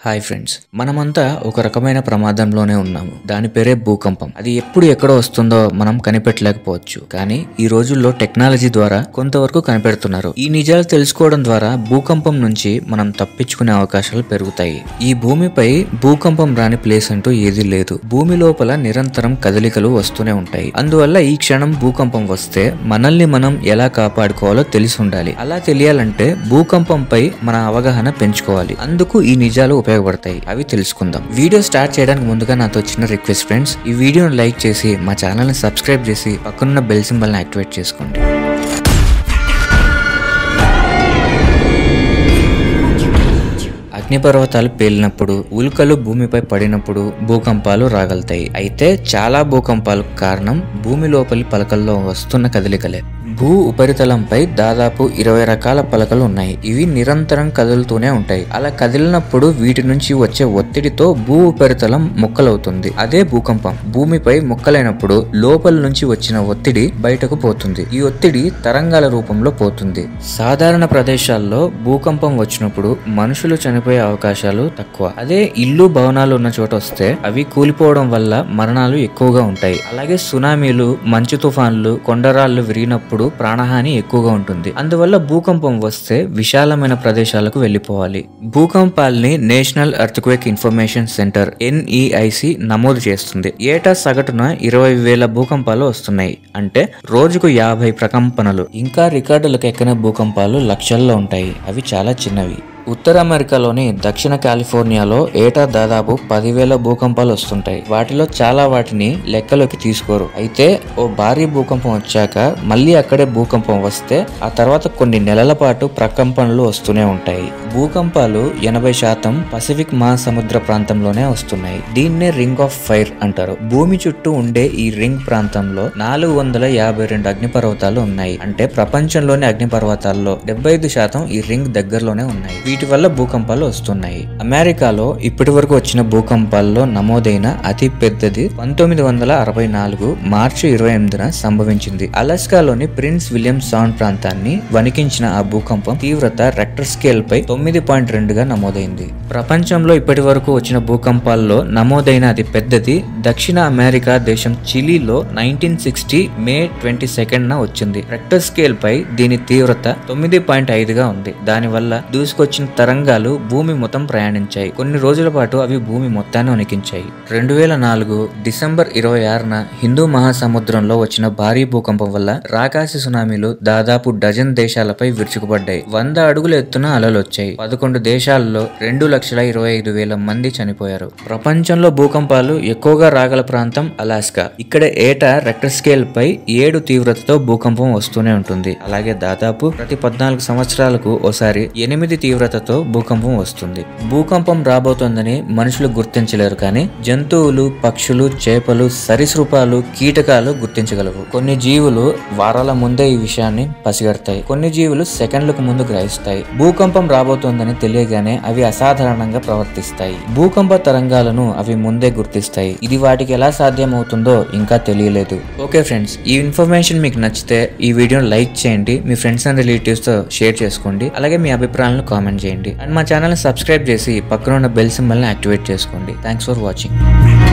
hi friends మనమంతా ఒక రకమైన ప్రమాదంలోనే ఉన్నాము దాని పేరే భూకంపం అది ఎప్పుడు ఎక్కడ వస్తుందో మనం కనిపెట్టలేకపోవచ్చు కానీ ఈ రోజుల్లో టెక్నాలజీ ద్వారా కొంతవరకు కనిపెడుతున్నారు ఈ నిజాలు తెలుసుకోవడం ద్వారా భూకంపం నుంచి మనం తప్పించుకునే అవకాశాలు పెరుగుతాయి ఈ భూమిపై భూకంపం రాని ప్లేస్ అంటూ ఏదీ లేదు భూమి లోపల నిరంతరం కదలికలు వస్తూనే ఉంటాయి అందువల్ల ఈ క్షణం భూకంపం వస్తే మనల్ని మనం ఎలా కాపాడుకోవాలో తెలిసి ఉండాలి అలా తెలియాలంటే భూకంపంపై మన అవగాహన పెంచుకోవాలి అందుకు ఈ నిజాలు ఉపయోగపడతాయి అవి తెలుసుకుందాం వీడియో స్టార్ట్ చేయడానికి ముందుగా నాతో చిన్న రిక్వెస్ట్ ఫ్రెండ్స్ ఈ వీడియోను లైక్ చేసి మా ఛానల్ ని సబ్స్క్రైబ్ చేసి పక్కనున్న బెల్ సింబల్ ని యాక్టివేట్ చేసుకోండి అగ్నిపర్వతాలు పేలినప్పుడు ఉల్కలు భూమిపై పడినప్పుడు భూకంపాలు రాగలుగుతాయి అయితే చాలా భూకంపాలకు కారణం భూమి లోపలి పలకల్లో వస్తున్న కదలికలే భూ ఉపరితలంపై దాదాపు ఇరవై రకాల పలకలు ఉన్నాయి ఇవి నిరంతరం కదులుతూనే ఉంటాయి అలా కదిలినప్పుడు వీటి నుంచి వచ్చే ఒత్తిడితో భూ ఉపరితలం ముక్కలవుతుంది అదే భూకంపం భూమిపై ముక్కలైనప్పుడు లోపల నుంచి వచ్చిన ఒత్తిడి బయటకు పోతుంది ఈ ఒత్తిడి తరంగాల రూపంలో పోతుంది సాధారణ ప్రదేశాల్లో భూకంపం వచ్చినప్పుడు మనుషులు చనిపోయే అవకాశాలు తక్కువ అదే ఇల్లు భవనాలు ఉన్న చోట వస్తే అవి కూలిపోవడం వల్ల మరణాలు ఎక్కువగా ఉంటాయి అలాగే సునామీలు మంచు తుఫాన్లు కొండరాళ్లు విరిగినప్పుడు ప్రాణహాని ఎక్కువగా ఉంటుంది అందువల్ల భూకంపం వస్తే విశాలమైన ప్రదేశాలకు వెళ్లిపోవాలి భూకంపాల్ని national earthquake information centre NEIC నమోదు చేస్తుంది ఏటా సగటున ఇరవై వేల భూకంపాలు వస్తున్నాయి అంటే రోజుకు యాభై ప్రకంపనలు ఇంకా రికార్డులకు ఎక్కని భూకంపాలు లక్షల్లో ఉంటాయి అవి చాలా చిన్నవి ఉత్తర అమెరికాలోని దక్షిణ కాలిఫోర్నియాలో ఏటా దాదాపు పదివేల భూకంపాలు వస్తుంటాయి వాటిలో చాలా వాటిని లెక్కలోకి తీసుకోరు అయితే ఓ భారీ భూకంపం వచ్చాక మళ్ళీ అక్కడే భూకంపం వస్తే ఆ తర్వాత కొన్ని నెలల పాటు ప్రకంపనలు వస్తూనే ఉంటాయి భూకంపాలు ఎనభై శాతం పసిఫిక్ మహాసముద్ర ప్రాంతంలోనే వస్తున్నాయి దీన్నే రింగ్ ఆఫ్ ఫైర్ అంటారు భూమి చుట్టూ ఉండే ఈ రింగ్ ప్రాంతంలో నాలుగు వందల యాభై రెండు అగ్నిపర్వతాలు ఉన్నాయి అంటే ప్రపంచంలోని అగ్నిపర్వతాల్లో డెబ్బై ఐదు శాతం ఈ రింగ్ దగ్గరలోనే ఉన్నాయి వీటి వల్ల భూకంపాలు వస్తున్నాయి అమెరికాలో ఇప్పటి వరకు వచ్చిన భూకంపాల్లో నమోదైన అతి పెద్దది పంతొమ్మిది వందల అరవై నాలుగు మార్చి ఇరవై ఎనిమిదిన సంభవించింది అలాస్కాలోని ప్రిన్స్ విలియం సౌండ్ ప్రాంతాన్ని వణికించిన ఆ భూకంపం తీవ్రత రెక్టర్ స్కేల్ పై తొమ్మిది పాయింట్ రెండుగా నమోదైంది ప్రపంచంలో ఇప్పటి వరకు వచ్చిన భూకంపాల్లో నమోదైన అతి పెద్దది దక్షిణ అమెరికా దేశం చిలీలో nineteen sixty May twenty second న వచ్చింది రెక్టర్ స్కేల్ పై దీని తీవ్రత తొమ్మిది పాయింట్ ఐదుగా ఉంది దానివల్ల దూసుకొచ్చిన తరంగాలు భూమి మొత్తం ప్రయాణించాయి కొన్ని రోజుల పాటు అవి భూమి మొత్తాన్ని వణికించాయి రెండు వేల నాలుగు డిసెంబర్ ఇరవై ఆరున హిందూ మహాసముద్రంలో వచ్చిన భారీ భూకంపం వల్ల రాకాసి సునామీలు దాదాపు డజన్ దేశాలపై విరుచుకుపడ్డాయి వంద అడుగుల ఎత్తున అలలు వచ్చాయి పదకొండు దేశాల్లో రెండు లక్షల ఇరవై ఐదు వేల మంది చనిపోయారు ప్రపంచంలో భూకంపాలు ఎక్కువగా రాగల ప్రాంతం అలాస్కా ఇక్కడ ఏటా రెక్టర్ స్కేల్ పై ఏడు తీవ్రతతో భూకంపం వస్తూనే ఉంటుంది అలాగే దాదాపు ప్రతి పద్నాలుగు సంవత్సరాలకు ఓసారి ఎనిమిది తీవ్రతతో భూకంపం వస్తుంది భూకంపం రాబోతోందని మనుషులు గుర్తించలేరు కానీ జంతువులు పక్షులు చేపలు సరీసృపాలు కీటకాలు గుర్తించగలవు కొన్ని జీవులు వారాల ముందే ఈ విషయాన్ని పసిగడతాయి కొన్ని జీవులు సెకండ్లకు ముందు గ్రహిస్తాయి భూకంపం రాబోతోందని తెలియగానే అవి అసాధారణంగా ప్రవర్తిస్తాయి భూకంప తరంగాలను అవి ముందే గుర్తిస్తాయి ఇది వాటికి ఎలా సాధ్యమవుతుందో ఇంకా తెలియలేదు ఓకే ఫ్రెండ్స్ ఈ ఇన్ఫర్మేషన్ మీకు నచ్చితే ఈ వీడియోని లైక్ చేయండి మీ ఫ్రెండ్స్ అండ్ రిలేటివ్స్ తో షేర్ చేసుకోండి అలాగే మీ అభిప్రాయాలను కామెంట్ చేయండి అండ్ మా ఛానల్ సబ్స్క్రైబ్ చేసి పక్కన ఉన్న బెల్ సింబల్ని యాక్టివేట్ చేసుకోండి థ్యాంక్స్ ఫర్ వాచింగ్